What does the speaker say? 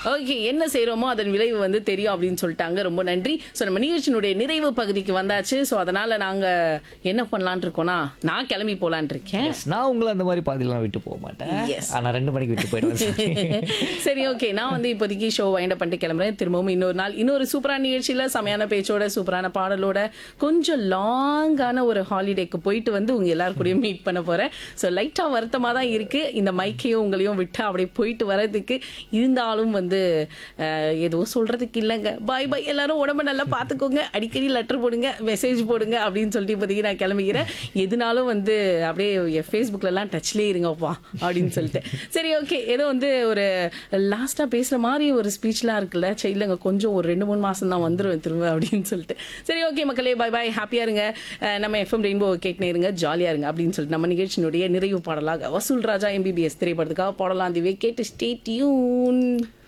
Okay என்ன செய்றோமோ அதன் விளைவு வந்து தெரியும் அப்படின்னு சொல்லிட்டாங்க ரொம்ப நன்றி ஸோ நம்ம நிகழ்ச்சியினுடைய நிறைவு பகுதிக்கு வந்தாச்சு ஸோ அதனால நாங்க என்ன பண்ணலாம்னு இருக்கோம்னா நான் கிளம்பி போலான்னு இருக்கேன் Yes, நான் உங்களை அந்த மாதிரி பாதிலாம் விட்டு போக மாட்டேன் Yes. ஆனா ரெண்டு மணிக்கு விட்டு போயிடுவேன் சரி ஓகே நான் வந்து இப்போதைக்கு ஷோ வைண்ட் பண்ணிட்டு கிளம்புறேன் திரும்பவும் இன்னொரு நாள் இன்னொரு சூப்பரான நிகழ்ச்சியில செமையான பேச்சோட சூப்பரான பாடலோட கொஞ்சம் லாங்கான ஒரு ஹாலிடேக்கு போயிட்டு வந்து உங்க எல்லாரும் கூடயும் மீட் பண்ண போறேன் ஸோ லைட்டா வருத்தமா தான் இருக்கு இந்த மைக்கையும் உங்களையும் விட்டு அப்படியே போயிட்டு வர்றதுக்கு இருந்தாலும் வந்து அஹ், எதுவும் சொல்றதுக்கு இல்லைங்க பாய் பாய் எல்லாரும் உடம்ப நல்லா பார்த்துக்கோங்க அடிக்கடி லெட்டர் போடுங்க மெசேஜ் போடுங்க அப்படின்னு சொல்லிட்டு இப்போதைக்கு நான் கிளம்பிக்கிறேன் எதுனாலும் வந்து அப்படியே என் ஃபேஸ்புக்லலாம் டச்லேயே இருங்கப்பா அப்படின்னு சொல்லிட்டு சரி ஓகே ஏதோ வந்து ஒரு லாஸ்ட்டாக பேசுகிற மாதிரி ஒரு ஸ்பீச்லாம் இருக்குல்ல சரி இல்லைங்க கொஞ்சம் ஒரு ரெண்டு மூணு மாதம் தான் வந்துடுவேன் திரும்ப அப்படின்னு சொல்லிட்டு சரி ஓகே மக்களே பாய் பாய் ஹாப்பியாக இருங்க அஹ் நம்ம எஃப்எம் ரெயின்போ கேட்னே இருங்க ஜாலியாக இருங்க அப்படின்னு சொல்லிட்டு நம்ம நிகழ்ச்சியினுடைய நிறைவு பாடலாக வசூல் ராஜா எம்பிபிஎஸ் திரைப்படத்துக்காக பாடலாம் திவே கேட்டு ஸ்டே டியூன்